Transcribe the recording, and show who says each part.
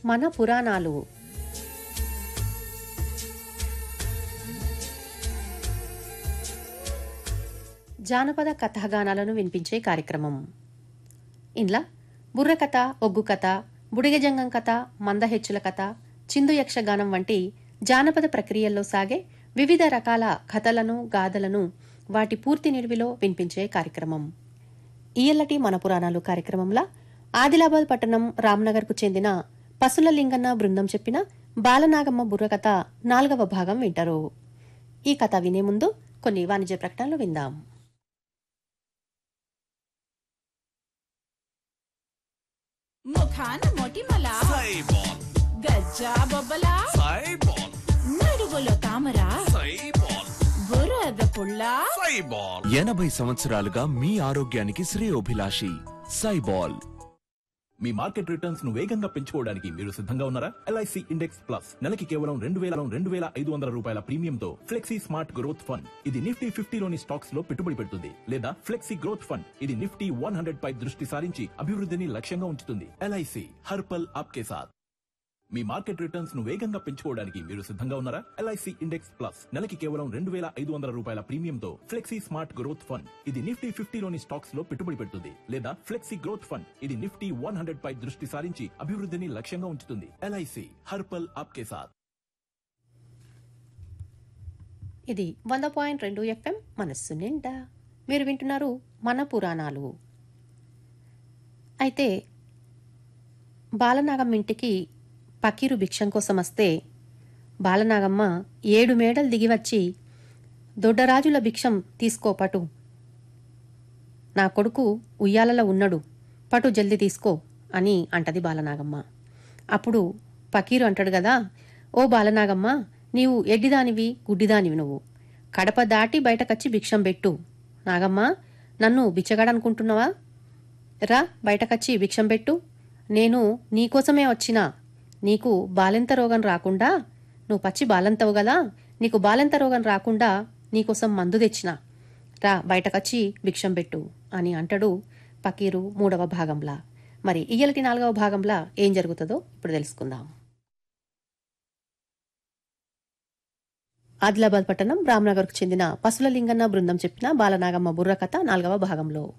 Speaker 1: మన పురాణాలు జానపద కథాగానాలను వినిపించే కార్యక్రమం ఇండ్ల బుర్ర కథ ఒగ్గు కథ బుడిగజంగం కథ మందహెచ్చుల కథ చిందు యక్షగానం వంటి జానపద ప్రక్రియల్లో సాగే వివిధ రకాల కథలను గాథలను వాటి పూర్తి నిడివిలో వినిపించే కార్యక్రమం ఈయల్లటి మన పురాణాలు కార్యక్రమంలో ఆదిలాబాద్ పట్టణం రామ్నగర్కు చెందిన పసుల లింగన్న బృందం చెప్పిన బాలనాగమ్మ బుర్రకథ నాలుగవ భాగం వింటారు ఈ కథ వినే ముందు కొన్ని వాణిజ్య ప్రకటనలు విందాం
Speaker 2: ముఖాన మొటిమల
Speaker 3: సైబాల్
Speaker 2: గజ్జా బొబ్బల
Speaker 3: సైబాల్
Speaker 2: నడువులో తామర
Speaker 3: సైబాల్
Speaker 2: బురద పుల్ల
Speaker 3: సైబాల్
Speaker 4: ఎనభై సంవత్సరాలుగా మీ ఆరోగ్యానికి శ్రేయోభిలాషి సైబాల్
Speaker 5: మీ మార్కెట్ రిటర్న్స్ ను వేగంగా పెంచుకోవడానికి మీరు సిద్ధంగా ఉన్నారా ఎల్ఐసి ఇండెక్స్ ప్లస్ నెలకి కేవలం రెండు వేల రెండు వేల ఐదు వందల రూపాయల ప్రీమియంతో ఫ్లెక్సీ స్మార్ట్ గ్రోత్ ఫండ్ ఇది నిఫ్టీ ఫిఫ్టీలోని స్టాక్స్ లో పెట్టుబడి పెడుతుంది లేదా ఫ్లెక్సీ గ్రోత్ ఫండ్ ఇది నిఫ్టీ వన్ హండ్రెడ్ పై దృష్టి సారించి అభివృద్ధిని లక్ష్యంగా ఉంచుతుంది ఎల్ఐసి హర్పల్ ఆప్కే సాథ్ మీ మార్కెట్ రిటర్న్స్ ను వేగంగా పెంచుకోవడానికి మీరు సిద్ధంగా ఉన్నారా ఎల్ఐసి ఇండెక్స్ ప్లస్ నెలకి కేవలం రెండు వేల ఐదు వందల రూపాయల ప్రీమియంతో ఫ్లెక్సీ స్మార్ట్ గ్రోత్ ఫండ్ ఇది నిఫ్టీ ఫిఫ్టీలోని స్టాక్స్ లో పెట్టుబడి పెడుతుంది లేదా ఫ్లెక్సీ గ్రోత్ ఫండ్ ఇది నిఫ్టీ వన్ హండ్రెడ్ పై దృష్టి సారించి అభివృద్ధిని లక్ష్యంగా ఉంచుతుంది ఎల్ఐసి హర్పల్ ఆప్కే సాథ్
Speaker 1: ఇది వంద పాయింట్ రెండు ఎఫ్ఎం మనస్సు నిండా మీరు వింటున్నారు మన పురాణాలు అయితే బాలనాగమ్మ ఇంటికి పకీరు భిక్షం కోసం వస్తే బాలనాగమ్మ ఏడు మేడలు దిగి వచ్చి దొడ్డరాజుల భిక్షం తీసుకో పటు నా కొడుకు ఉయ్యాలలో ఉన్నాడు పటు జల్ది తీసుకో అని అంటది బాలనాగమ్మ అప్పుడు పకీరు అంటాడు కదా ఓ బాలనాగమ్మ నీవు ఎడ్డిదానివి గుడ్డిదానివి నువ్వు కడప దాటి బయటకొచ్చి భిక్షం పెట్టు నాగమ్మ నన్ను బిచ్చగాడనుకుంటున్నావా రా బయటకొచ్చి భిక్షం పెట్టు నేను నీకోసమే వచ్చినా నీకు బాలెంత రోగం రాకుండా నువ్వు పచ్చి బాలంతవు కదా నీకు బాలెంత రోగం రాకుండా నీకోసం మందు తెచ్చిన రా బయటకొచ్చి భిక్షం పెట్టు అని అంటాడు పకీరు మూడవ భాగంలా మరి ఇయ్యలటి నాలుగవ భాగంలా ఏం జరుగుతుందో ఇప్పుడు తెలుసుకుందాం ఆదిలాబాద్ పట్టణం రామ్నగర్కు చెందిన పసుల లింగన్న బృందం చెప్పిన బాలనాగమ్మ బుర్రకథ నాలుగవ భాగంలో